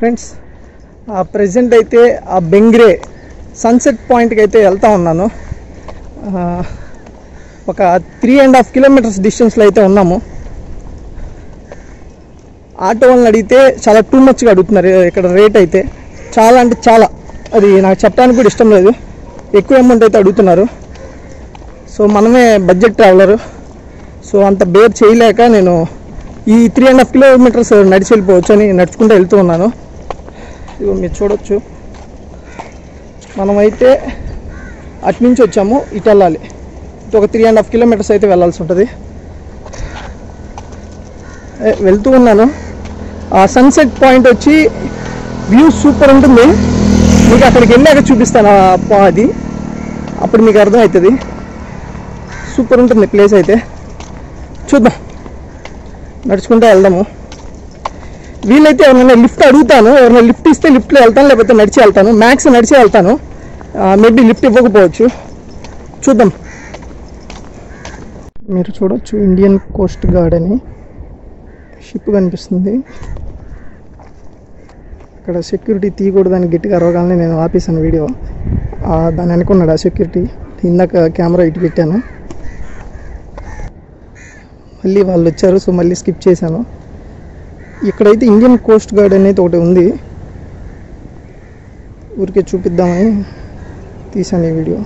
Friends present అయితే ఆ బెంగ్రే sunset పాయింట్కి అయితే వెళ్తా ఉన్నాను ఆ, ఒక త్రీ అండ్ హాఫ్ కిలోమీటర్స్ డిస్టెన్స్లో అయితే ఉన్నాము ఆటో వాళ్ళని అడిగితే చాలా టూ మచ్గా అడుగుతున్నారు ఇక్కడ రేట్ అయితే చాలా అంటే చాలా అది నాకు చెప్పడానికి కూడా ఇష్టం లేదు ఎక్కువ అమౌంట్ అయితే అడుగుతున్నారు సో మనమే బడ్జెట్ ట్రావెలర్ సో అంత బేర్ చేయలేక నేను ఈ త్రీ అండ్ హాఫ్ కిలోమీటర్స్ నడిచి వెళ్ళిపోవచ్చు అని నడుచుకుంటూ వెళ్తూ ఉన్నాను ఇదిగో మీరు చూడొచ్చు మనమైతే అటు నుంచి వచ్చాము ఇటు వెళ్ళాలి ఇటు ఒక త్రీ అండ్ హాఫ్ కిలోమీటర్స్ అయితే వెళ్ళాల్సి ఉంటుంది ఏ, వెళ్తూ ఉన్నాను ఆ సన్సెట్ పాయింట్ వచ్చి వ్యూ సూపర్ ఉంటుంది మీకు అక్కడికి వెళ్ళాక చూపిస్తాను ఆ పా- అది అప్పుడు మీకు అర్థమవుతుంది సూపర్ ఉంటుంది ప్లేస్ అయితే చూద్దాం నడుచుకుంటూ వెళ్దాము వీలైతే ఎవరైనా లిఫ్ట్ అడుగుతాను ఎవరైనా లిఫ్ట్ ఇస్తే లిఫ్ట్లో వెళ్తాను లేకపోతే నడిచి వెళ్తాను మ్యాక్స్ నడిచి వెళ్తాను మేబీ లిఫ్ట్ ఇవ్వకపోవచ్చు చూద్దాం మీరు చూడొచ్చు ఇండియన్ కోస్ట్ గార్డ్ అని షిప్ కనిపిస్తుంది ఇక్కడ సెక్యూరిటీ తీయకూడదని గట్టిగా అరవగానే నేను ఆపేసాను వీడియో ఆ, దాన్ని అనుకున్నాడు ఆ సెక్యూరిటీ ఇందాక కెమెరా ఇటు పెట్టాను మళ్ళీ వాళ్ళు వచ్చారు సో మళ్ళీ స్కిప్ చేశాను ఇక్కడైతే ఇండియన్ కోస్ట్ గార్డ్ అనేది ఒకటి ఉంది ఊరికే చూపిద్దామని తీసాను ఈ video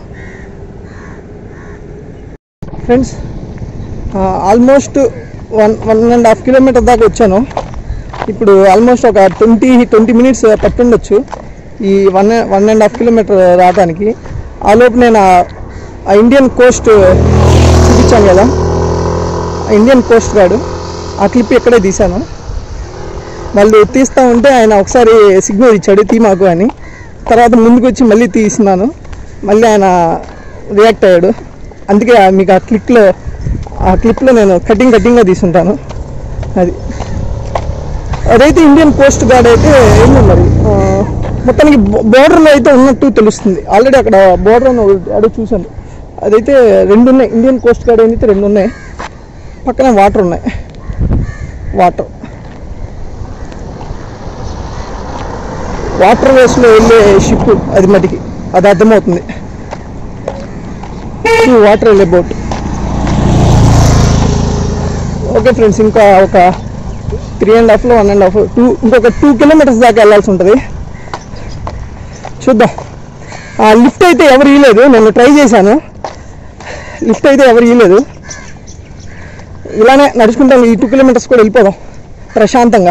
friends almost one one and half kilometer దాకా వచ్చాను ఇప్పుడు ఆల్మోస్ట్ ఒక ట్వంటీ ట్వంటీ మినిట్స్ పట్టుండొచ్చు ఈ one one and half kilometer రావడానికి ఆ లోపు నేను ఆ- ఆ ఇండియన్ కోస్ట్ చూపించాను కదా ఆ ఇండియన్ కోస్ట్ గార్డ్ ఆ క్లిప్ ఇక్కడే తీశాను వాళ్ళు తీస్తూ ఉంటే ఆయన ఒకసారి సిగ్నల్ ఇచ్చాడు తీ మాకు అని తర్వాత ముందుకు వచ్చి మళ్ళీ తీసినాను మళ్ళీ ఆయన రియాక్ట్ అయ్యాడు అందుకే ఆ- మీకు ఆ క్లిక్లో ఆ క్లిప్లో నేను కటింగ్ కటింగ్గా తీసుంటాను అది అదైతే ఇండియన్ కోస్ట్ గార్డ్ అయితే ఏంది మరి ఆ, మొత్తానికి బోర్డర్లో అయితే ఉన్నట్టు తెలుస్తుంది ఆల్రెడీ అక్కడ బోర్డర్ అని ఒకటి అడుగు చూశాను అదైతే రెండు ఉన్నాయి ఇండియన్ కోస్ట్ గార్డ్ అయితే రెండు ఉన్నాయి పక్కన వాటర్ ఉన్నాయి వాటర్ వాటర్ వేస్లో వెళ్ళే షిప్ అది మటుకి అది అర్థమవుతుంది ఇది వాటర్ వెళ్ళే బోట్ ఓకే ఫ్రెండ్స్ ఇంకా ఒక త్రీ అండ్ హాఫ్లో వన్ అండ్ హాఫ్ టూ ఇంకొక టూ కిలోమీటర్స్ దాకా వెళ్ళాల్సి ఉంటుంది చూద్దాం లిఫ్ట్ అయితే ఎవరు ఇవ్వలేదు నేను ట్రై చేశాను లిఫ్ట్ అయితే ఎవరు ఇవ్వలేదు ఇలానే నడుచుకుంటాం ఈ టూ కిలోమీటర్స్ కూడా వెళ్ళిపోదాం ప్రశాంతంగా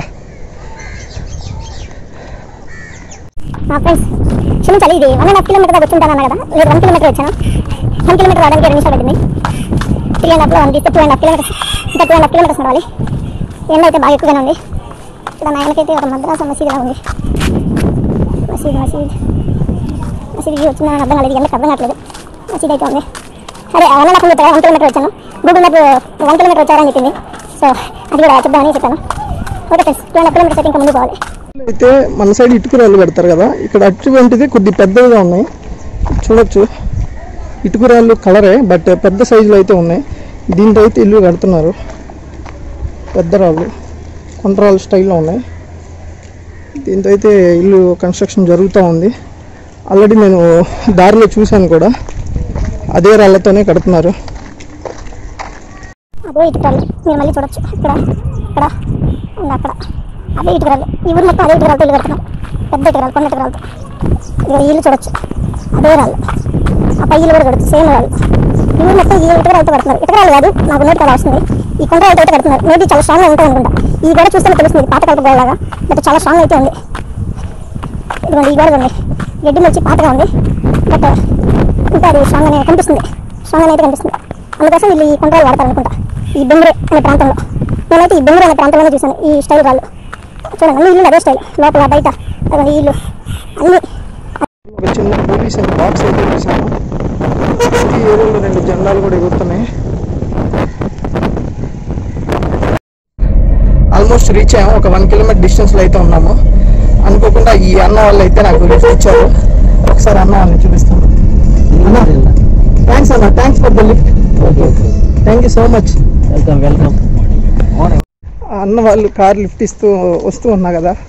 మా ఫ్రెండ్స్ క్షమించాలి ఇది వన్ అండ్ హాఫ్ కిలోమీటర్ దాకా వచ్చింటాను అన్న కదా లేదు వన్ కిలోమీటర్ వచ్చాను వన్ కిలోమీటర్ రావడానికి రెండు నిమిషాలు పట్టింది త్రీ అండ్ హాఫ్లో వన్ తీస్తే టూ అండ్ హాఫ్ కిలోమీటర్స్ ఇంకా టూ అండ్ హాఫ్ కిలోమీటర్స్ నడవాలి ఎండ అయితే బాగా ఎక్కువగానే ఉంది ఇక్కడ నాయనకైతే ఒక మద్రాస మసీద్ ఇలా ఉంది మసీద్ మసీద్ మసీద్ వ్యూ వచ్చిందని అర్థం కాలేదు ఎండకు అర్థం కావట్లేదు మసీద్ అయితే ఉంది అదే one and half kilometer one kilometer వచ్చాను గూగుల్ మ్యాప్ వన్ కిలోమీటర్ వచ్చారని చెప్పింది సో అది కూడా చెప్దామని చెప్పాను okay friends two and half kilometers అయితే ఇంకా ముందు పోవాలి అయితే మన సైడ్ ఇటుకురాళ్ళు పెడతారు కదా ఇక్కడ అటువంటిది కొద్ది పెద్దవిగా ఉన్నాయి చూడొచ్చు ఇటుకురాళ్ళు కలరే బట్ పెద్ద సైజులో అయితే ఉన్నాయి దీంతో అయితే ఇల్లు కడుతున్నారు పెద్ద రాళ్ళు కొండరాళ్ళు స్టైల్లో ఉన్నాయి దీంతో అయితే ఇల్లు కన్స్ట్రక్షన్ జరుగుతూ ఉంది ఆల్రెడీ నేను దారిలో చూశాను కూడా అదే రాళ్ళతోనే కడుతున్నారు అదే ఇటుకరాలు మీరు మళ్ళీ చూడొచ్చు ఇక్కడ ఇక్కడ అండ్ అక్కడ అదే ఇటుకరాలు ఈ ఊరు మొత్తం అదే ఇటుకరాలతో ఇల్లు కడుతున్నాం పెద్ద ఇటుకరాలు కొండ ఇటుకరాలతో ఇక్కడ ఈ ఇల్లు చూడొచ్చు అదే రాళ్ళు ఆ పై ఇల్లు కూడా కడుతుంది సేమ్ రాళ్ళు ఈ ఊరు మొత్తం ఈ ఇటుకరాలతో కడుతున్నారు ఇటుకరాలు కాదు నాకు నోటి కదా వస్తుంది ఈ కొండ రాళ్ళతో అయితే కడుతున్నారు మేబీ చాలా స్ట్రాంగ్గా ఉంటుంది అనుకుంటా ఈ గోడ చూస్తే తెలుస్తుంది పాత కలప గోడలాగా బట్ చాలా స్ట్రాంగ్ అయితే ఉంది ఇదిగోండి ఈ గోడ ఉంది గడ్డి వచ్చి పాతగా ఉంది బట్ ఇంకా అది స్ట్రాంగ్ అనే కనిపిస్తుంది స్ట్రాంగ్ అయితే కనిపిస్తుంది అందుకోసం వీళ్ళు ఈ కొండరాలు వాడతారు అనుకుంటా ఈ బెంగురే అనే ప్రాంతంలో నేనైతే ఈ బెంగురే అనే ప్రాంతంలోనే చూశాను ఈ స్టైల్ రాళ్ళు చూడండి అన్ని ఇల్లు అదే స్టైల్ లోపల బయట అదిగోండి ఈ ఇల్లు అన్ని ఒక చిన్న పోలీస్ అని బాక్స్ అయితే చూసాను ఈ ఏరియాలో రెండు జెండాలు కూడా ఎగురుతున్నాయి ఆల్మోస్ట్ రీచ్ అయ్యాము ఒక వన్ కిలోమీటర్ డిస్టెన్స్లో అయితే ఉన్నాము అనుకోకుండా ఈ అన్న వాళ్ళు అయితే నాకు లిఫ్ట్ ఇచ్చారు ఒకసారి అన్న వాళ్ళని చూపిస్తాను థ్యాంక్స్ అన్న thanks for the lift thank you so much welcome welcome ఆ అన్న వాళ్ళు కార్ లిఫ్ట్ ఇస్తూ వస్తూ ఉన్నా కదా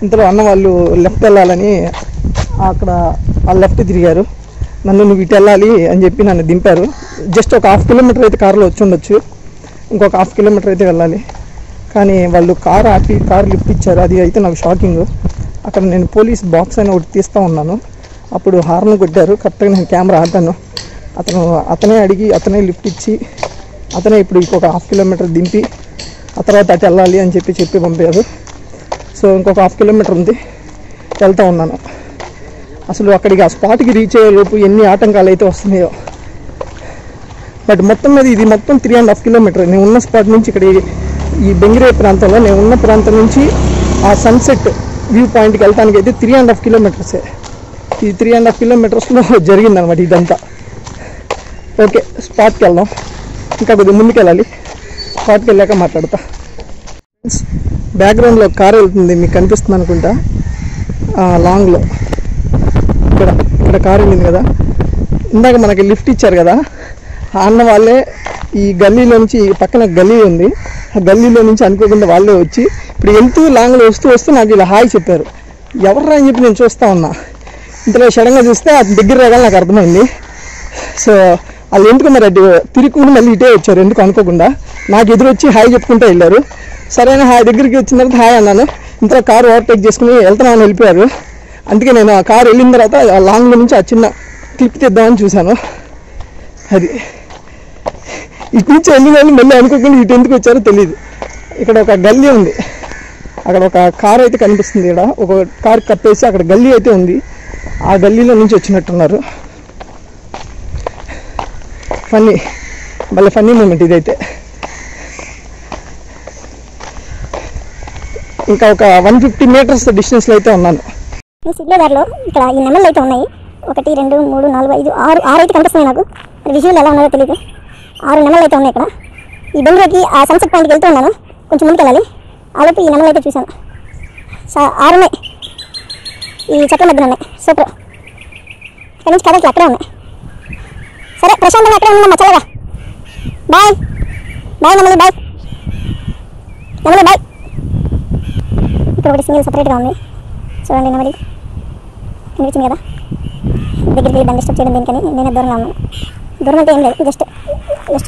ఇంతలో అన్న వాళ్ళు లెఫ్ట్ వెళ్ళాలని అక్కడ ఆ లెఫ్ట్ తిరిగారు నన్ను నువ్వు ఇటు వెళ్ళాలి అని చెప్పి నన్ను దింపారు జస్ట్ ఒక హాఫ్ కిలోమీటర్ అయితే కారులో వచ్చి ఉండొచ్చు ఇంకొక హాఫ్ కిలోమీటర్ అయితే వెళ్ళాలి కానీ వాళ్ళు కార్ ఆపి కార్ లిఫ్ట్ ఇచ్చారు అది అయితే నాకు షాకింగ్ అక్కడ నేను పోలీస్ బాక్స్ అని ఒకటి తీస్తూ ఉన్నాను అప్పుడు హార్న్ కొట్టారు కరెక్ట్గా నేను కెమెరా ఆపాను అతను అతనే అడిగి అతనే లిఫ్ట్ ఇచ్చి అతనే ఇప్పుడు ఇంకొక హాఫ్ కిలోమీటర్ దింపి ఆ తర్వాత అటు వెళ్ళాలి అని చెప్పి చెప్పి పంపారు సో ఇంకొక హాఫ్ కిలోమీటర్ ఉంది వెళ్తూ ఉన్నాను అసలు అక్కడికి ఆ స్పాట్కి రీచ్ అయ్యే లోపు ఎన్ని ఆటంకాలు అయితే వస్తున్నాయో బట్ మొత్తం మీద ఇది మొత్తం త్రీ అండ్ హాఫ్ కిలోమీటర్ నేను ఉన్న స్పాట్ నుంచి ఇక్కడ ఈ- ఈ బెంగరే ప్రాంతంలో నేను ఉన్న ప్రాంతం నుంచి ఆ సన్సెట్ వ్యూ పాయింట్కి వెళ్ళడానికి అయితే త్రీ అండ్ హాఫ్ కిలోమీటర్సే ఈ త్రీ అండ్ హాఫ్ కిలోమీటర్స్లో జరిగిందనమాట ఇదంతా ఓకే స్పాట్కి వెళ్దాం ఇంకా కొద్దిగా ముందుకు వెళ్ళాలి స్పాట్కి వెళ్ళాక మాట్లాడతా బ్యాక్గ్రౌండ్లో కార్ వెళ్తుంది మీకు కనిపిస్తుంది అనుకుంటా ఆ, లాంగ్లో ఇక్కడ ఇక్కడ కార్ వెళ్ళింది కదా ఇందాక మనకి లిఫ్ట్ ఇచ్చారు కదా ఆ అన్న వాళ్ళే ఈ గల్లీలో నుంచి ఈ పక్కన గల్లీ ఉంది ఆ గల్లీలో నుంచి అనుకోకుండా వాళ్ళే వచ్చి ఇప్పుడు వెళ్తూ లాంగ్లో వస్తూ వస్తూ నాకు ఇలా హాయ్ చెప్పారు ఎవర్రా అని చెప్పి నేను చూస్తా ఉన్నా ఇంతలో సడన్గా చూస్తే అది దగ్గర రాగానే నాకు అర్థమైంది సో వాళ్ళు ఎందుకు మరి అటు తిరుగుకుని మళ్ళీ ఇటే వచ్చారు ఎందుకు అనుకోకుండా నాకు ఎదురు వచ్చి హాయ్ చెప్పుకుంటూ వెళ్ళారు సరైన హాయ్ దగ్గరికి వచ్చిన తర్వాత హాయ్ అన్నాను ఇంతలో కారు ఓవర్టేక్ చేసుకుని వెళ్తున్నామని వెళ్ళిపోయారు అందుకే నేను ఆ కారు వెళ్ళిన తర్వాత ఆ లాంగ్ నుంచి ఆ చిన్న క్లిప్ తీద్దామని చూశాను అది ఇటు నుంచి వెళ్ళిన వాళ్ళు మళ్ళీ అనుకోకుండా ఇటు ఎందుకు వచ్చారో తెలియదు ఇక్కడ ఒక గల్లీ ఉంది అక్కడ ఒక కార్ అయితే కనిపిస్తుంది ఇక్కడ ఒక కార్ కప్పేసి అక్కడ గల్లీ అయితే ఉంది ఆ గల్లీలో నుంచి వచ్చినట్టున్నారు ఫన్నీ భలే ఫన్నీ మూమెంట్ ఇదైతే ఇంకా ఒక వన్ ఫిఫ్టీ మీటర్స్ డిస్టెన్స్లో అయితే ఉన్నాను ఈ సిగ్నల్ దారిలో ఇక్కడ ఈ నెమళ్ళు అయితే ఉన్నాయి ఒకటి రెండు మూడు నాలుగు ఐదు ఆరు ఆరు అయితే కనిపిస్తున్నాయి నాకు మరి విజువల్ ఎలా ఉన్నదో తెలియదు ఆరు నెమళ్ళు అయితే ఉన్నాయి ఇక్కడ ఈ బెంగళూరుకి ఆ సన్సెట్ పాయింట్కి వెళ్తూ ఉన్నాను కొంచెం ముందుకు వెళ్ళాలి ఆలోపు ఈ నెమళ్ళు అయితే చూశాను సా- ఆరు ఉన్నాయి ఈ చెట్ల మధ్యన ఉన్నాయి సూపర్ ఇక్కడ నుంచి కదలికి అక్కడే ఉన్నాయి సరే ప్రశాంతంగా అక్కడే ఉన్నాం చల్లగా బాయ్ బాయ్ నెమలి బాయ్ నెమలి బాయ్ ఇక్కడ ఒకటి సింగిల్ సపరేట్గా ఉంది చూడండి నెమలి కనిపించింది కదా దగ్గరికి వెళ్ళి దాన్ని డిస్టర్బ్ చేయడం దేనికని నేను దూరంగా ఉన్నాను దూరం అంటే ఏం లేదు జస్ట్ జస్ట్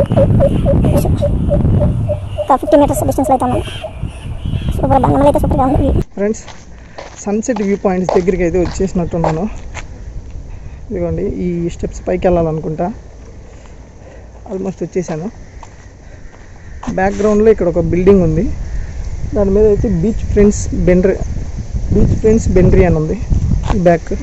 ఒక ఫిఫ్టీ మీటర్స్ డిస్టెన్స్లో అయితే ఉన్నాను సూపర్ నెమలి అయితే సూపర్గా ఉంది ఫ్రెండ్స్ సన్సెట్ వ్యూ పాయింట్స్ దగ్గరికి అయితే వచ్చేసినట్టున్నాను ఇదిగోండి ఈ స్టెప్స్ పైకి వెళ్ళాలనుకుంటా ఆల్మోస్ట్ వచ్చేసాను బ్యాక్గ్రౌండ్లో ఇక్కడ ఒక బిల్డింగ్ ఉంది దాని మీద అయితే beach friends Bengre beach friends Bengre అని ఉంది ఈ బ్యాక్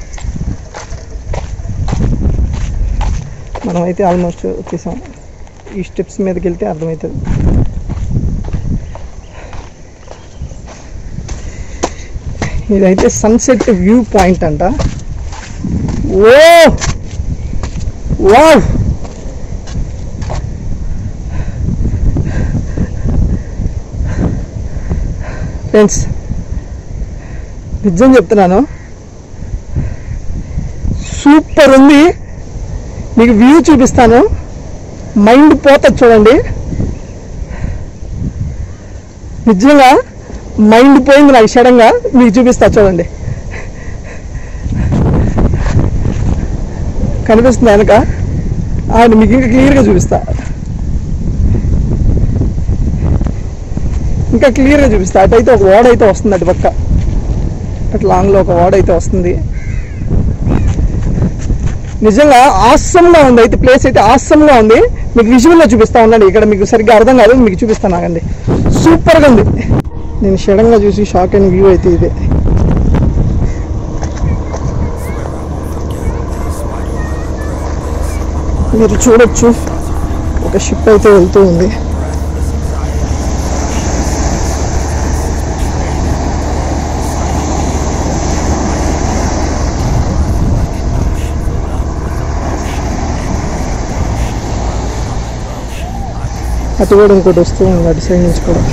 మనం అయితే ఆల్మోస్ట్ వచ్చేసాం ఈ స్టెప్స్ మీదకి వెళ్తే అర్థమవుతుంది ఇదైతే సన్సెట్ వ్యూ పాయింట్ అంట ఓ వావ్ ఫ్రెండ్స్ నిజం చెప్తున్నాను సూపర్ ఉంది మీకు వ్యూ చూపిస్తాను మైండ్ పోతుంది చూడండి నిజంగా మైండ్ పోయింది నాకు సడన్గా మీకు చూపిస్తా చూడండి కనిపిస్తుంది వెనక ఆయన మీకు ఇంకా క్లియర్గా చూపిస్తా ఇంకా క్లియర్గా చూపిస్తా అటైతే ఒక ఓడ అయితే వస్తుంది అటు పక్క అటు లాంగ్లో ఒక ఓడ అయితే వస్తుంది నిజంగా ఆసంగా ఉంది అయితే ప్లేస్ అయితే ఆసంగా ఉంది మీకు విజువల్లో చూపిస్తా ఉండండి ఇక్కడ మీకు సరిగ్గా అర్థం కాదు మీకు చూపిస్తాను ఆగండి సూపర్గా ఉంది నేను సడన్గా చూసి షాక్ అయిన వ్యూ అయితే ఇదే మీరు చూడొచ్చు ఒక షిప్ అయితే వెళ్తూ ఉంది అటు కూడా ఇంకోటి వస్తూ ఉంది అటు సైడ్ నుంచి కూడా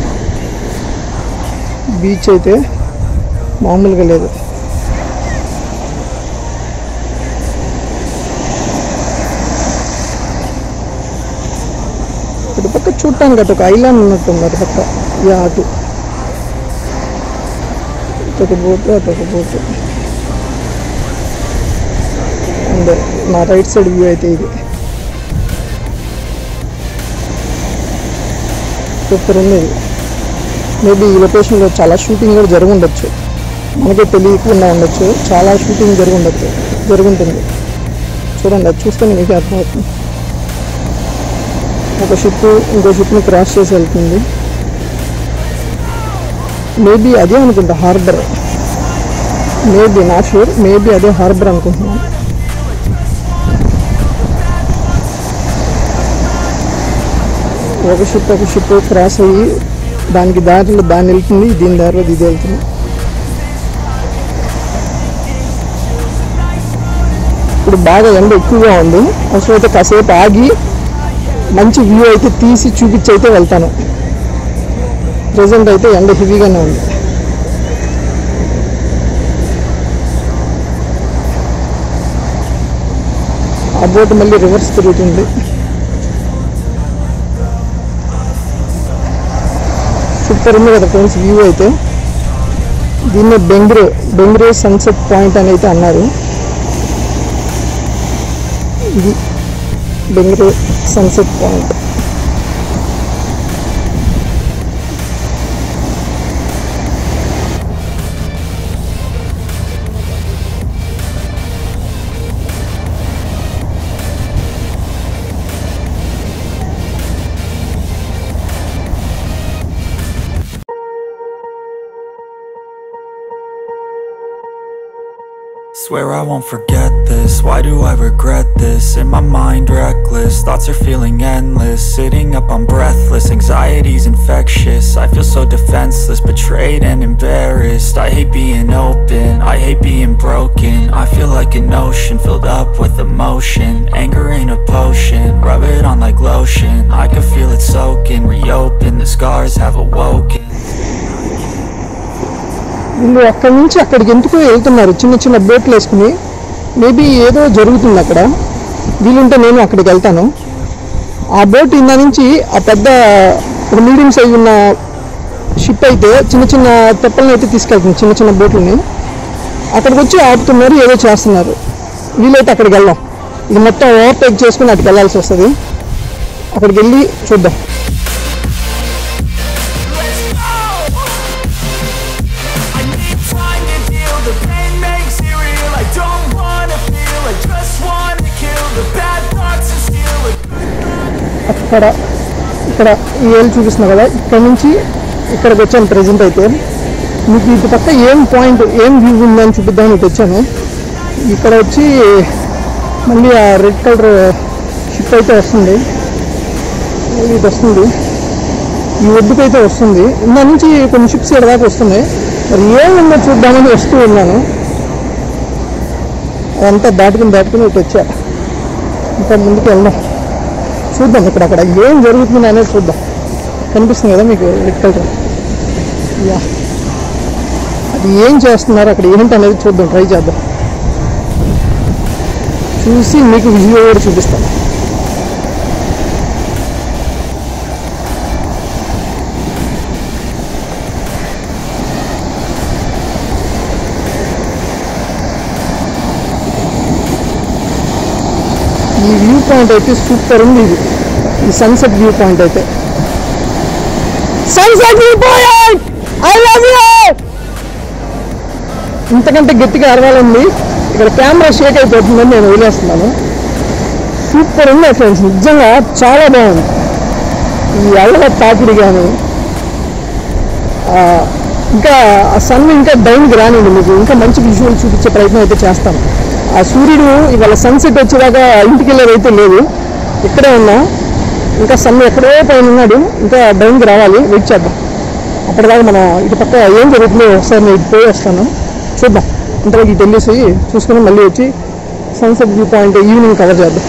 బీచ్ అయితే మామూలుగా లేదు ఇటు పక్క చూడటానికి అటు ఒక ఐలాండ్ ఉన్నట్టుంది అటు పక్క యా అటు ఇటు బోటు అటు ఒక బోటు అండ్ నా రైట్ సైడ్ వ్యూ అయితే ఇది సూపర్ ఉంది ఇది మేబీ ఈ లొకేషన్లో చాలా షూటింగ్ కూడా జరిగి ఉండొచ్చు మనకే తెలియకుండా ఉండొచ్చు చాలా షూటింగ్ జరిగి ఉండొచ్చు జరుగుంటుంది చూడండి అది చూస్తే మీకు అర్థమవుతుంది ఒక షిప్ ఇంకో షిప్ని క్రాస్ చేసి వెళ్తుంది మేబీ అదే అనుకుంటా harbour maybe not sure maybe అదే హార్బర్ అనుకుంటున్నాను ఒక షిప్ ఒక షిప్ క్రాస్ అయ్యి దానికి దారిలో దాన్ని వెళ్తుంది దీని దారిలో ఇది వెళ్తుంది ఇప్పుడు బాగా ఎండ ఎక్కువగా ఉంది అవసరమైతే కాసేపు ఆగి మంచి వ్యూ అయితే తీసి చూపించి అయితే వెళ్తాను ప్రజెంట్ అయితే ఎండ హెవీగానే ఉంది ఆ బోట్ మళ్ళీ రివర్స్ తిరుగుతుంది సూపర్ ఉంది కదా ఫ్రెండ్స్ వ్యూ అయితే దీన్ని బెంగ్రే బెంగ్రే సన్సెట్ పాయింట్ అని అయితే అన్నారు ఇది Bengre sunset point Swear I won't forget this, why do I regret this? In my mind reckless, thoughts are feeling endless Sitting up I'm breathless, anxiety's infectious I feel so defenseless, betrayed and embarrassed I hate being open, I hate being broken I feel like an ocean filled up with emotion Anger ain't a potion, rub it on like lotion I can feel it soaking, reopen, the scars have awoken వీళ్ళు అక్కడి నుంచి అక్కడికి ఎందుకో వెళ్తున్నారు చిన్న చిన్న బోట్లు వేసుకుని మేబీ ఏదో జరుగుతుంది అక్కడ వీలుంటే నేను అక్కడికి వెళ్తాను ఆ బోట్ ఇందా నుంచి ఆ పెద్ద ఒక మీడియం సైజ్ ఉన్న షిప్ అయితే చిన్న చిన్న తెప్పలను అయితే తీసుకెళ్తుంది చిన్న చిన్న బోట్లని అక్కడికి వచ్చి ఆపుతున్నారు ఏదో చేస్తున్నారు వీలైతే అక్కడికి వెళ్దాం ఇది మొత్తం ఓవర్టేక్ చేసుకుని అక్కడికి వెళ్ళాల్సి వస్తుంది అక్కడికి వెళ్ళి చూద్దాం I need time to heal, the pain makes it real I don't wanna feel, I just wanna kill The bad thoughts and steal అక్కడ ఇక్కడ ఈ ఏళ్ళు చూపిస్తున్నా కదా ఇక్కడ నుంచి ఇక్కడికి వచ్చాను ప్రజెంట్ అయితే మీకు ఇటు పక్క ఏం పాయింట్ ఏం వ్యూ ఉందని చూపిద్దామని ఇటు వచ్చాను ఇక్కడ వచ్చి మళ్ళీ ఆ రెడ్ కలర్ షిప్ అయితే వస్తుంది మళ్ళీ ఇటు వస్తుంది ఈ ఒడ్డుకైతే వస్తుంది ఇందా నుంచి కొన్ని షిప్స్ ఇక్కడ దాకా వస్తున్నాయి మరి ఏముందో చూద్దామని వస్తూ ఉన్నాను అదంతా దాటుకుని దాటుకుని ఇటు వచ్చా ఇంకా ముందుకు వెళ్దాం చూద్దాం ఇక్కడ అక్కడ ఏం జరుగుతుంది అనేది చూద్దాం కనిపిస్తుంది కదా మీకు రెడ్ కలర్ యా అది ఏం చేస్తున్నారు అక్కడ ఏంటి అనేది చూద్దాం ట్రై చేద్దాం చూసి మీకు విజువల్ కూడా చూపిస్తాను ఈ వ్యూ పాయింట్ అయితే సూపర్ ఉంది ఇది ఈ సన్సెట్ వ్యూ పాయింట్ అయితే sunset view point I love you ఇంతకంటే గట్టిగా అరవాలండి ఇక్కడ కెమెరా షేక్ అయిపోతుందని నేను వదిలేస్తున్నాను సూపర్ ఉంది ఫ్రెండ్స్ నిజంగా చాలా బాగుంది ఈ అలల తాకిడి కానీ ఇంకా ఆ సన్ ఇంకా డౌన్కి రానివ్వండి మీకు ఇంకా మంచి విజువల్ చూపించే ప్రయత్నం అయితే చేస్తాను ఆ సూర్యుడు ఇవాళ సన్సెట్ వచ్చేదాకా ఇంటికి వెళ్ళేది అయితే లేదు ఇక్కడే ఉన్నా ఇంకా సన్ ఎక్కడో పైన ఉన్నాడు ఇంకా డౌన్కి రావాలి వెయిట్ చేద్దాం అప్పటిదాకా మనం ఇటు పక్క ఏం జరుగుతుందో ఒకసారి నేను ఇటు పోయి వస్తాను చూద్దాం ఇంతలోకి ఇటు వెళ్ళేసి చూసుకుని మళ్ళీ వచ్చి sunset view point evening cover చేద్దాం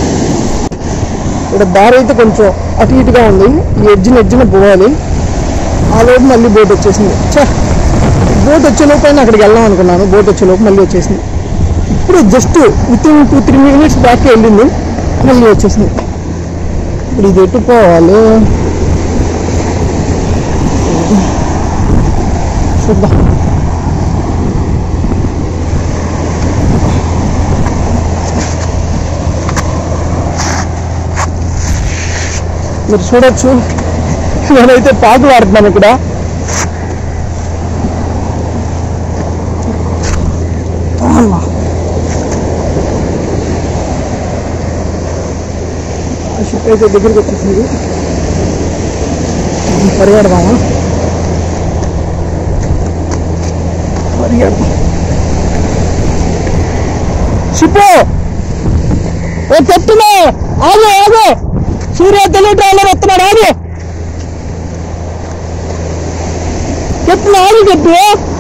ఇక్కడ దారి అయితే కొంచెం అటు ఇటుగా ఉంది ఈ ఎడ్జిన ఎడ్జిన పోవాలి ఆ లోపు మళ్ళీ బోట్ వచ్చేసింది చా బోట్ వచ్చే లోపు అయినా అక్కడికి వెళ్దాం అనుకున్నాను బోట్ వచ్చే లోపు మళ్ళీ వచ్చేసింది ఇప్పుడు just within two three minutes back వెళ్ళింది మళ్ళీ వచ్చేసింది ఇప్పుడు ఇది ఎటు పోవాలి చూద్దాం మీరు చూడొచ్చు నేనైతే పాకులు ఆడుతున్నాను ఇక్కడ అమ్మా. ఆ షిప్ అయితే దగ్గరికి వచ్చేసింది మనం పరిగెడదామా పరిగెడదాం షిప్ ఓ చెప్తున్నా ఆగు ఆగు సూర్య తెలుగు ట్రావెలర్ వస్తున్నాడు ఆగు చెప్తున్నా ఆగు చెప్పు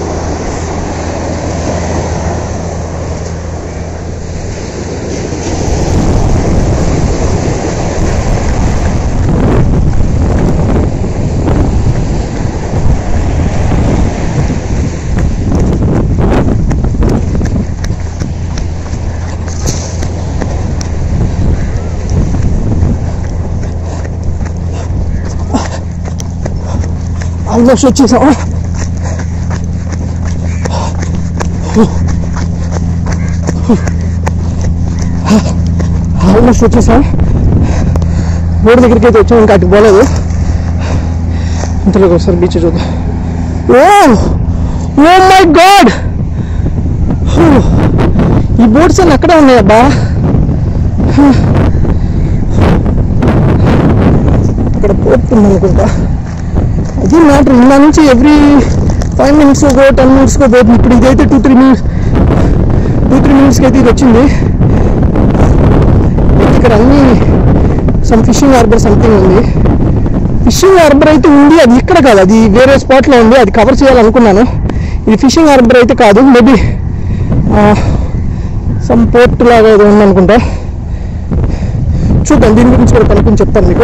ఆల్మోస్ట్ వచ్చేసాం ఆల్మోస్ట్ వచ్చేసాం రోడ్డు దగ్గరికి అయితే వచ్చాం ఇంకా అటు పోలేదు ఇంతలోకి ఒకసారి బీచ్ చూద్దాం ఓ ఓ మై గాడ్ ఈ బోట్స్ అన్నీ అక్కడే ఉన్నాయబ్బా ఇక్కడ పోర్ట్ ఉంది అనుకుంటా అది మ్యాటర్ ఇందా నుంచి every five minutes go ten మినిట్స్కో పోతుంది ఇప్పుడు ఇదైతే two three minutes two three మినిట్స్కి అయితే ఇది వచ్చింది ఇక్కడ అన్ని సమ్ ఫిషింగ్ హార్బర్ సంథింగ్ ఉంది ఫిషింగ్ హార్బర్ అయితే ఉంది అది ఇక్కడ కాదు అది వేరే స్పాట్లో ఉంది అది కవర్ చేయాలనుకున్నాను ఇది ఫిషింగ్ హార్బర్ అయితే కాదు మేబీ సమ్ పోర్ట్ లాగా ఏదో ఉందనుకుంటా చూద్దాం దీని గురించి కూడా కనుక్కొని చెప్తాను మీకు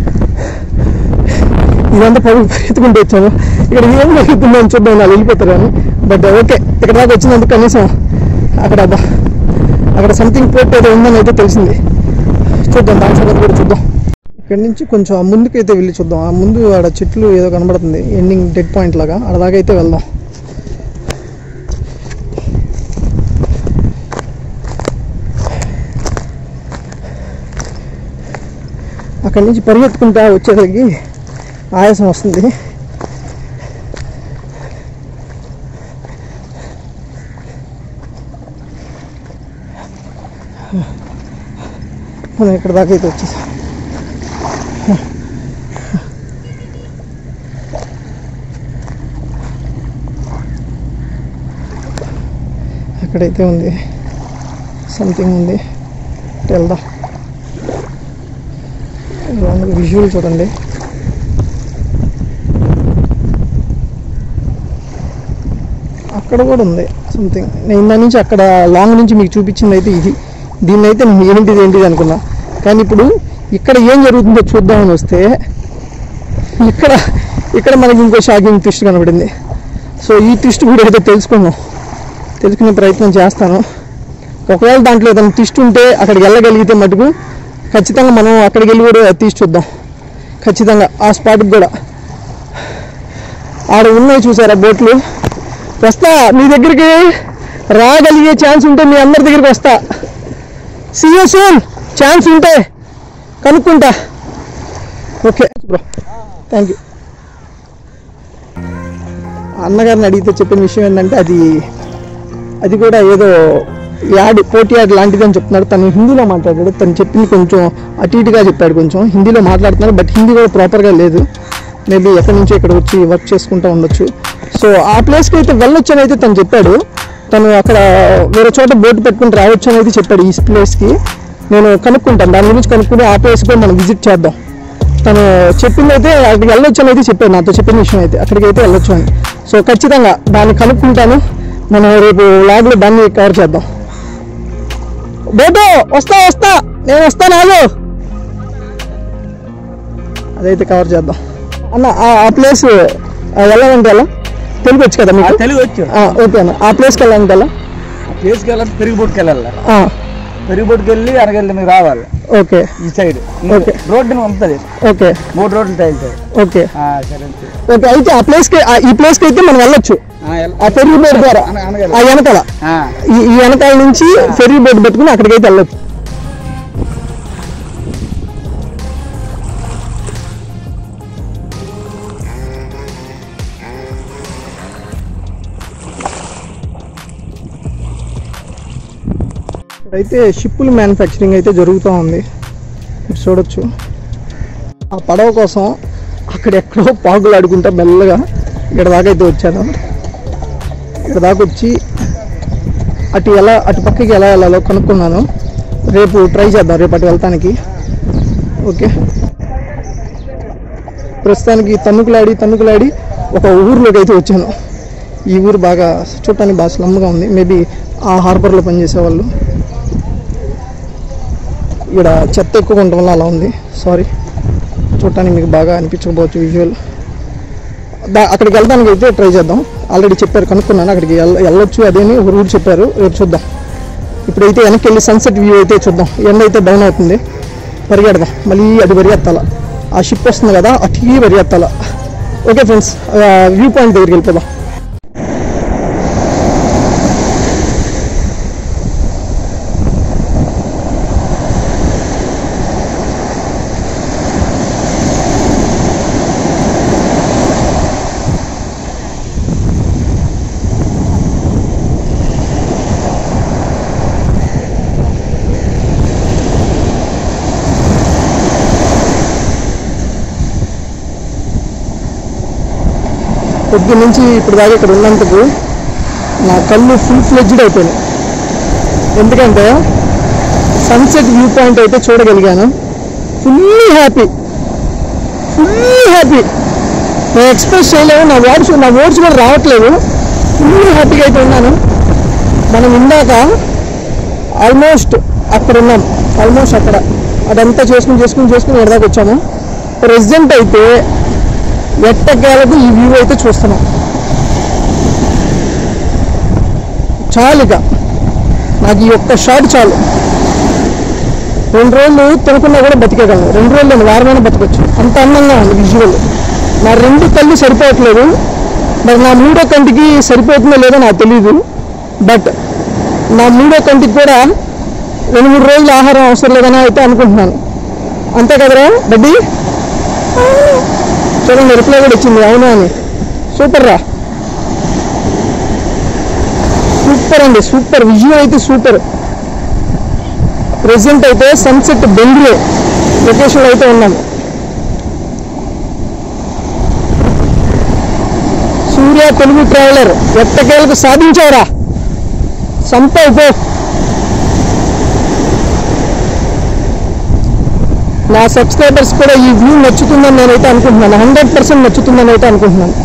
ఇదంతా పరుగు ఎత్తుకుంటూ వచ్చాము ఇక్కడ ఏం జరుగుతుందో అని చూద్దాం వాళ్ళు వెళ్ళిపోతారు అని బట్ ఓకే ఇక్కడ దాకా వచ్చినందుకు కనీసం అక్కడ బ- అక్కడ సంథింగ్ పోర్ట్ ఏదో ఉందని అయితే తెలిసింది చూద్దాం దాని సంగతి కూడా చూద్దాం ఇక్కడ నుంచి కొంచెం ఆ ముందుకైతే వెళ్ళి చూద్దాం ఆ ముందు ఆడ చెట్లు ఏదో కనబడుతుంది ఎండింగ్ డెడ్ పాయింట్ లాగా ఆడ దాకా అయితే వెళ్దాం అక్కడి నుంచి పరిగెత్తుకుంటా వచ్చేసరికి ఆయాసం వస్తుంది మనం ఇక్కడ దాకా అయితే వచ్చేసాం అక్కడైతే ఉంది సంథింగ్ ఉంది ఇటు వెళ్దాం విజువల్ చూడండి అక్కడ కూడా ఉంది సంథింగ్ నేను ఇందా నుంచి అక్కడ లాంగ్ నుంచి మీకు చూపించింది అయితే ఇది దీన్ని అయితే నేను ఏంటిది ఏంటిది అనుకున్నా కానీ ఇప్పుడు ఇక్కడ ఏం జరుగుతుందో చూద్దామని వస్తే ఇక్కడ ఇక్కడ మనకి ఇంకో షాకింగ్ ట్విస్ట్ కనబడింది సో ఈ ట్విస్ట్ కూడా ఏదో తెలుసుకుందాం తెలుసుకునే ప్రయత్నం చేస్తాను ఒకవేళ దాంట్లో ఏదైనా ట్విస్ట్ ఉంటే అక్కడికి వెళ్ళగలిగితే మటుకు ఖచ్చితంగా మనం అక్కడికి వెళ్ళి కూడా తీసి చూద్దాం ఖచ్చితంగా ఆ స్పాట్కి కూడా ఆడ ఉన్నాయి చూసారా బోట్లు వస్తా మీ దగ్గరికి రాగలిగే ఛాన్స్ ఉంటే మీ అందరి దగ్గరికి వస్తా సీఎస్ సూన్ ఛాన్స్ ఉంటే కనుక్కుంటా ఓకే బ్రో థ్యాంక్ యూ అన్నగారిని అడిగితే చెప్పిన విషయం ఏంటంటే అది అది కూడా ఏదో యాడ్ పోటీ యాడ్ లాంటిది అని చెప్తున్నాడు తను హిందీలో మాట్లాడాడు తను చెప్పింది కొంచెం అటు ఇటుగా చెప్పాడు కొంచెం హిందీలో మాట్లాడుతున్నాడు బట్ హిందీ కూడా ప్రాపర్గా లేదు మేబీ ఎక్కడి నుంచో ఇక్కడ వచ్చి వర్క్ చేసుకుంటూ ఉండొచ్చు సో ఆ ప్లేస్కి అయితే వెళ్ళొచ్చు అని అయితే తను చెప్పాడు తను అక్కడ వేరే చోట బోట్ పెట్టుకుని రావచ్చు అని అయితే చెప్పాడు ఈ ప్లేస్కి నేను కనుక్కుంటాను దాని గురించి కనుక్కుని ఆ ప్లేస్ కూడా మనం విజిట్ చేద్దాం తను చెప్పింది అయితే అక్కడికి వెళ్ళొచ్చు అని అయితే చెప్పాడు నాతో చెప్పిన విషయం అయితే అక్కడికి అయితే వెళ్ళొచ్చు అని సో ఖచ్చితంగా దాన్ని కనుక్కుంటాను మనం రేపు లాగ్లో దాన్ని కవర్ చేద్దాం బోటో వస్తా వస్తా నేను వస్తాను ఆగు అదైతే కవర్ చేద్దాం అన్న ఆ- ఆ ప్లేస్ వెళ్ళాలంటే ఎలా తెలుగు వచ్చు కదా మీకు తెలుగు వచ్చు ఆ, ఓకే అన్న ఆ ప్లేస్కి వెళ్ళాలంటే ఎలా ప్లేస్కి వెళ్ళాలి పెరిగి బోట్కి వెళ్ళాలి ఆ, పెరిగి బోట్కి వెళ్ళి అరగెళ్ళి మీకు రావాలి ఓకే ఈ సైడ్ ఓకే. రోడ్డుని ఉంటుంది ఓకే మూడు రోడ్లు తగ్గుతాయి ఓకే సరే అంతే. ఓకే అయితే ఆ ప్లేస్కి ఆ- ఈ ప్లేస్కి అయితే మనం వెళ్ళొచ్చు ఆ, వెళ్ళ- ఆ ఫెర్రీ బోట్ ద్వారా అన- అనగల. ఆ వెనకాల ఆ, ఈ ఈ వెనకాల నుంచి ఫెర్రీ బోట్ పెట్టుకుని అక్కడికైతే వెళ్ళొచ్చు అయితే షిప్పుల మ్యానుఫ్యాక్చరింగ్ అయితే జరుగుతూ ఉంది మీరు చూడొచ్చు ఆ పడవ కోసం అక్కడెక్కడో పాకులు ఆడుకుంటా మెల్లగా ఇక్కడ దాకా అయితే వచ్చాను ఇక్కడ దాకా వచ్చి అటు ఎలా అటు పక్కకి ఎలా వెళ్ళాలో కనుక్కున్నాను రేపు ట్రై చేద్దాం రేపు అటు వెళ్తానికి ఓకే ప్రస్తుతానికి తన్నుకులాడి తన్నుకులాడి ఒక ఊర్లోకి అయితే వచ్చాను ఈ ఊరు బాగా చూడటానికి బాగా స్లమ్గా ఉంది మేబీ ఆ హార్బర్లో పనిచేసే వాళ్ళు ఇక్కడ చెత్త ఎక్కువ ఉండడం వల్ల అలా ఉంది సారీ చూడటానికి మీకు బాగా అనిపించకపోవచ్చు విజువల్ దా అక్కడికి వెళ్ళడానికి అయితే ట్రై చేద్దాం ఆల్రెడీ చెప్పారు కనుక్కున్నాను అక్కడికి వెళ్ళ వెళ్ళొచ్చు అదేని ఒక రూట్ చెప్పారు రేపు చూద్దాం ఇప్పుడైతే వెనక్కి వెళ్ళి సన్సెట్ వ్యూ అయితే చూద్దాం ఎండ అయితే డౌన్ అవుతుంది పరిగెడదాం మళ్ళీ అది పరిగెత్తాల ఆ షిప్ వస్తుంది కదా అటుకి పరిగెత్తాల ఓకే ఫ్రెండ్స్ వ్యూ పాయింట్ దగ్గరికి వెళ్ళిపోదాం పొద్దు నుంచి ఇప్పుడు దాకా ఇక్కడ ఉన్నందుకు నా కళ్ళు ఫుల్ ఫ్లెడ్జ్డ్ అయిపోయినాయి ఎందుకంటే సన్సెట్ వ్యూ పాయింట్ అయితే చూడగలిగాను ఫుల్లీ హ్యాపీ ఫుల్లీ హ్యాపీ నేను ఎక్స్ప్రెస్ చేయలేవు నా వర్డ్స్ నా వర్డ్స్ కూడా రావట్లేదు ఫుల్లీ హ్యాపీగా అయితే ఉన్నాను మనం ఇందాక ఆల్మోస్ట్ అక్కడ ఉన్నాం ఆల్మోస్ట్ అక్కడ అదంతా చేసుకుని చేసుకుని చేసుకుని ఇక్కడ దాకా వచ్చాము ప్రెసెంట్ అయితే ఎట్టకేలకు ఈ వ్యూ అయితే చూస్తున్నాం చాలుగా నాకు ఈ ఒక్క షాట్ చాలు రెండు రోజులు తినకుండా కూడా బతికేగలను రెండు రోజులు నేను వారమైనా బతకొచ్చు అంత అందంగా ఉంది విజువల్ నా రెండు కళ్ళు సరిపోవట్లేదు మరి నా మూడో కంటికి సరిపోతుందో లేదో నాకు తెలియదు బట్ నా మూడో కంటికి కూడా రెండు మూడు రోజులు ఆహారం అవసరం లేదని అయితే అనుకుంటున్నాను అంతే కదరా బడ్డీ చూడండి రిప్లై కూడా వచ్చింది అవునా అని సూపర్ రా సూపర్ అండి సూపర్ విజువల్ అయితే సూపర్ ప్రెసెంట్ అయితే సన్సెట్ బెంగళూరు లొకేషన్లో అయితే ఉన్నాం సూర్య తెలుగు ట్రావెలర్ ఎట్టకేలకు సాధించారా సంపై పో నా సబ్స్క్రైబర్స్ కూడా ఈ వ్యూ నచ్చుతుందని నేనైతే అనుకుంటున్నాను హండ్రెడ్ పర్సెంట్ నచ్చుతుందని అయితే అనుకుంటున్నాను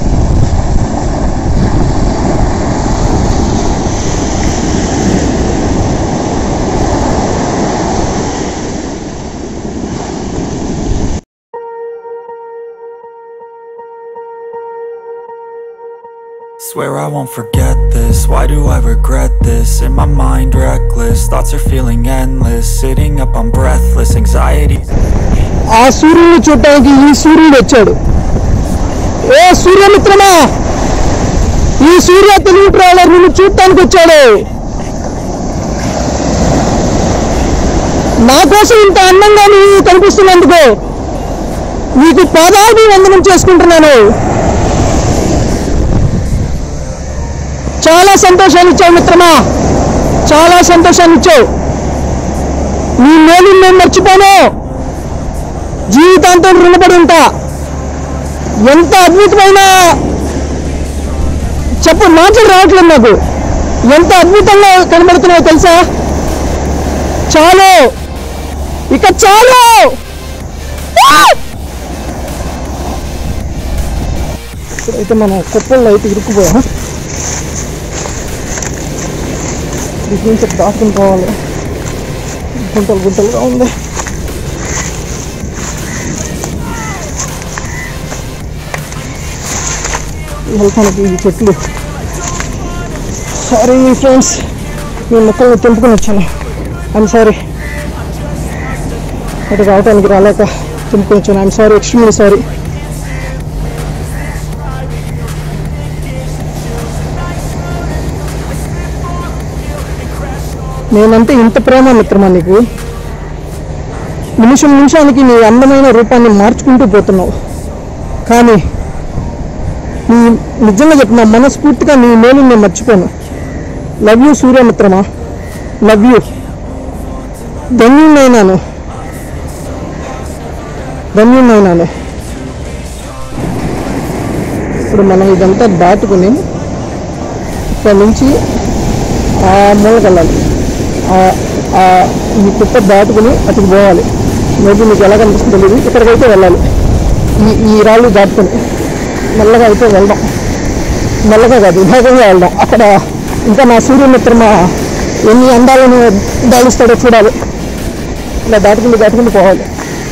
Swear I won't forget this, why do I regret this? In my mind reckless, thoughts are feeling endless Sitting up, I'm breathless, anxiety ఆ సూర్యుడిని చూడటానికి ఈ సూర్యుడు వచ్చాడు ఏ సూర్యమిత్రమా ఈ సూర్య తెలుగు ట్రావెలర్ నిన్ను చూడటానికి వచ్చాడు నా కోసం ఇంత అందంగా నువ్వు కనిపిస్తున్నందుకు నీకు పాదాభి వందనం చేసుకుంటున్నాను చాలా సంతోషాన్ని ఇచ్చావు మిత్రమా చాలా సంతోషాన్ని ఇచ్చావు నీ మేలు నేను మర్చిపోను జీవితాంతం రుణపడి ఉంటా ఎంత అద్భుతమైన చెప్పు మాటలు రావట్లేదు నాకు ఎంత అద్భుతంగా కనబడుతున్నాయో తెలుసా చాలు ఇక చాలు ఆ! ఇప్పుడైతే మనం కుప్పల్లో అయితే ఇరుక్కుపోయాం ఇటు నుంచి దాటుకుని పోవాలి గుంటలు గుంటలుగా ఉంది వెళ్తానికి ఈ చెట్లు సారీ ఫ్రెండ్స్ నేను మొక్కలు తెంపుకొని వచ్చాను ఐమ్ సారీ అటు రావడానికి రాలేక తెంపుకొని వచ్చాను ఐమ్ సారీ ఎక్స్ట్రీమ్లీ సారీ నేనంటే ఇంత ప్రేమ మిత్రమా నీకు నిమిషం నిమిషానికి నీ అందమైన రూపాన్ని మార్చుకుంటూ పోతున్నావు కానీ నీ నిజంగా చెప్తున్నా మనస్ఫూర్తిగా నీ మేలు నేను మర్చిపోను లవ్ యూ సూర్యమిత్రమా లవ్ యూ ధన్యునైనాను ధన్యునైనాను ఇప్పుడు మనం ఇదంతా దాటుకుని ఇక్కడ నుంచి ఆ మూలకి వెళ్ళాలి ఆ- ఆ ఈ కుప్ప దాటుకుని అటుకు పోవాలి మేబీ మీకు ఎలా కనిపిస్తుందో తెలియదు ఇక్కడికైతే వెళ్ళాలి ఈ ఈ రాళ్ళు దాటుకుని మెల్లగా అయితే వెళ్దాం మెల్లగా కాదు వేగంగా వెళ్దాం అక్కడ ఇంకా నా సూర్యమిత్రమ ఎన్ని అందాలను దాలిస్తాడో చూడాలి ఇలా దాటుకుంటూ దాటుకుంటూ పోవాలి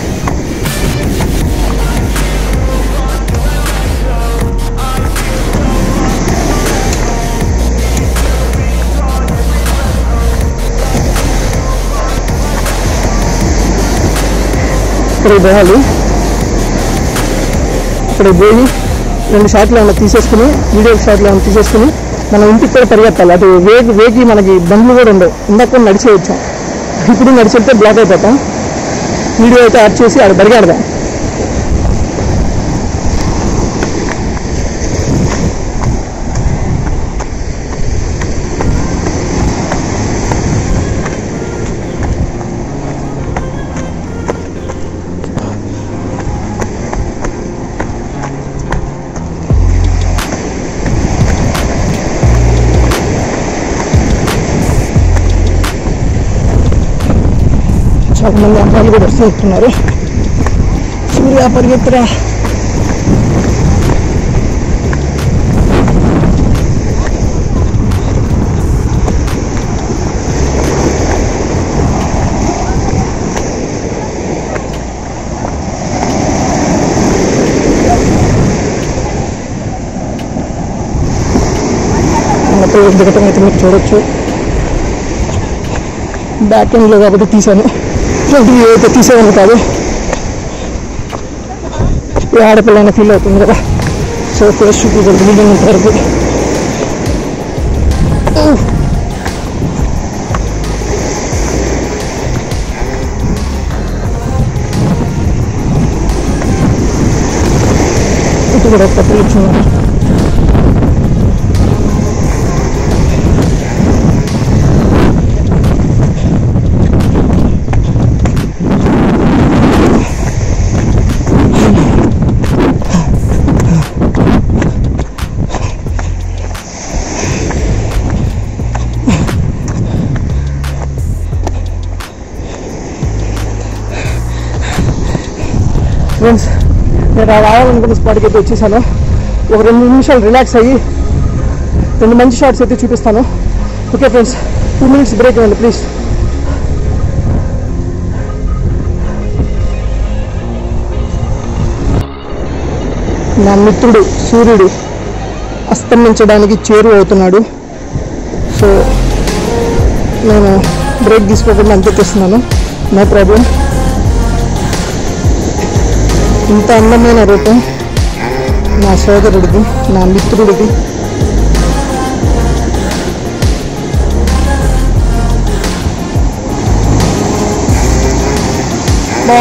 ఇక్కడికి పోవాలి ఇక్కడికి పోయి రెండు షాట్లు ఏమైనా తీసేసుకుని వీడియో షాట్లు ఏమైనా తీసేసుకుని మనం ఇంటికి కూడా పరిగెత్తాలి అటు వేగి వేగి మనకి బండ్లు కూడా ఉండవు ఇందాక కూడా నడిచే వచ్చాం ఇప్పుడు నడిచి వెళ్తే బ్లాక్ అయిపోతాం వీడియో అయితే యాడ్ చేసి ఆడ పరిగెడదాం చాలా మంది అమ్మాయిలు కూడా వస్తున్నారు సూర్య పరిగెత్తరా మొత్తం దిగటం అయితే మీరు చూడొచ్చు బ్యాక్ ఎండ్లో కాబట్టి తీశాను ఫ్రంట్ వ్యూ అయితే తీసేవాను కాదు ఈ ఆడపిల్లైనా ఫీల్ అవుతుంది కదా సో ఫేస్ చూపించదు బిల్డింగ్ ఇంత వరకు ఇటు కూడా పక్కన ఇచ్చున్నాను ఫ్రెండ్స్ నేను ఆ రావాలనుకున్న స్పాట్కి అయితే వచ్చేసాను ఒక రెండు నిమిషాలు రిలాక్స్ అయ్యి రెండు మంచి షాట్స్ అయితే చూపిస్తాను okay friends two minutes break ఇవ్వండి ప్లీజ్ నా మిత్రుడు సూర్యుడు అస్తమించడానికి చేరువ అవుతున్నాడు సో నేను బ్రేక్ తీసుకోకుండా అంతే తెస్తున్నాను నో ప్రాబ్లం ఇంత అందమైన రూపం నా సోదరుడిది నా మిత్రుడిది బా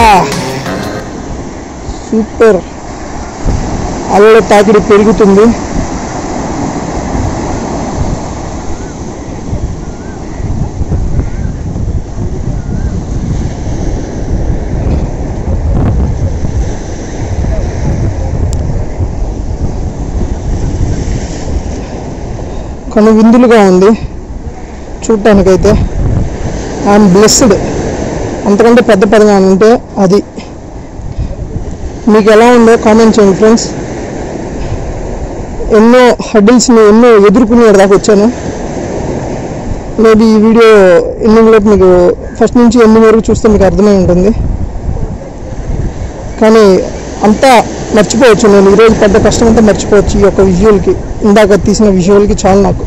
సూపర్ అల్ల తాకిడి పెరుగుతుంది కొన్ని విందులుగా ఉంది చూడటానికైతే ఐఎమ్ బ్లెస్డ్ అంతకంటే పెద్ద పదం ఏమైనా ఉంటే అది మీకు ఎలా ఉందో కామెంట్ చేయండి ఫ్రెండ్స్ ఎన్నో హడ్డిల్స్ని ఎన్నో ఎదుర్కొనే దాకా వచ్చాను మేబీ ఈ వీడియో ఎండింగ్లోకి మీకు ఫస్ట్ నుంచి ఎండింగ్ వరకు చూస్తే మీకు అర్థమై ఉంటుంది కానీ అంతా మర్చిపోవచ్చు నేను ఈరోజు పెద్ద కష్టం అంతా మర్చిపోవచ్చు ఈ యొక్క విజువల్కి ఇందాక తీసిన విజువల్కి చాలు నాకు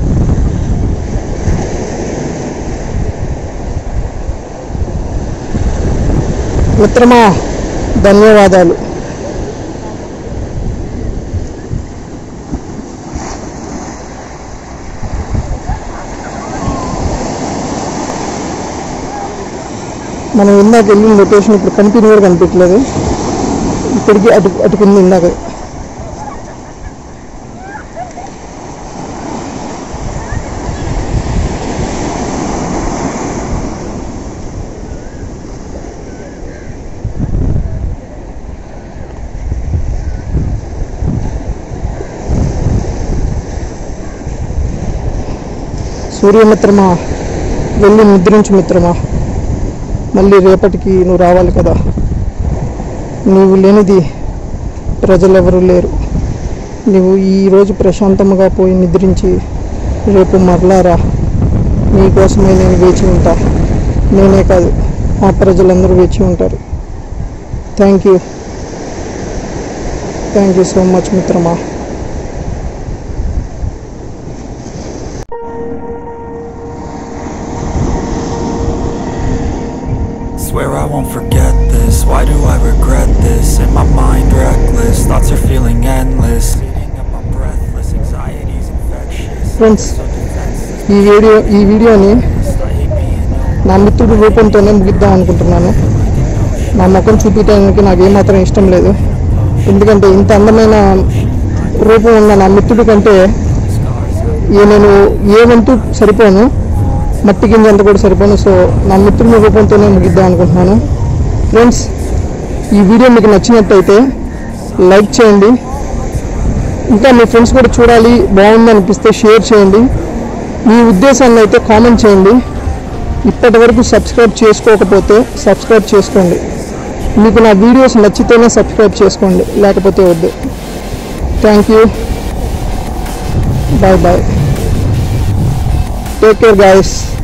మిత్రమా ధన్యవాదాలు మనం ఇందాక వెళ్ళిన లొకేషన్ ఇప్పుడు కంటిన్యూ కూడా కనిపించలేదు ఇప్పటికీ అటు అటుకుంది ఇందాక సూర్యమిత్రమా వెళ్ళి నిద్రించు మిత్రమా మళ్ళీ రేపటికి నువ్వు రావాలి కదా నీవు లేనిది ప్రజలెవరూ లేరు నువ్వు ఈరోజు ప్రశాంతంగా పోయి నిద్రించి రేపు మరలారా నీకోసమే నేను వేచి ఉంటా నేనే కాదు ఆ ప్రజలందరూ వేచి ఉంటారు thank you thank you so much మిత్రమా Swear I won't forget this Why do I regret this? In my mind reckless Thoughts are feeling endless Speeding up, I'm breathless Anxiety's infectious friends So defenseless ఈ video ఈ వీడియోని I hate being alone నా మిత్రుడి రూపంతోనే ముగిద్దాం అనుకుంటున్నాను నా ముఖం చూపించడానికి నాకు ఏమాత్రం ఇష్టం లేదు ఎందుకంటే ఇంత అందమైన రూపం ఉన్న నా మిత్రుడి కంటే ఏ నేను ఏ వంతు సరిపోను మట్టి గింజ అంత కూడా సరిపోను సో నా మిత్రుని రూపంతోనే ముగిద్దాం అనుకుంటున్నాను ఫ్రెండ్స్ ఈ వీడియో మీకు నచ్చినట్టయితే లైక్ చేయండి ఇంకా మీ ఫ్రెండ్స్ కూడా చూడాలి బాగుంది అనిపిస్తే షేర్ చేయండి మీ ఉద్దేశాన్ని అయితే కామెంట్ చేయండి ఇప్పటి వరకు సబ్స్క్రైబ్ చేసుకోకపోతే సబ్స్క్రైబ్ చేసుకోండి మీకు నా వీడియోస్ నచ్చితేనే సబ్స్క్రైబ్ చేసుకోండి లేకపోతే వద్దు thank you bye bye take care guys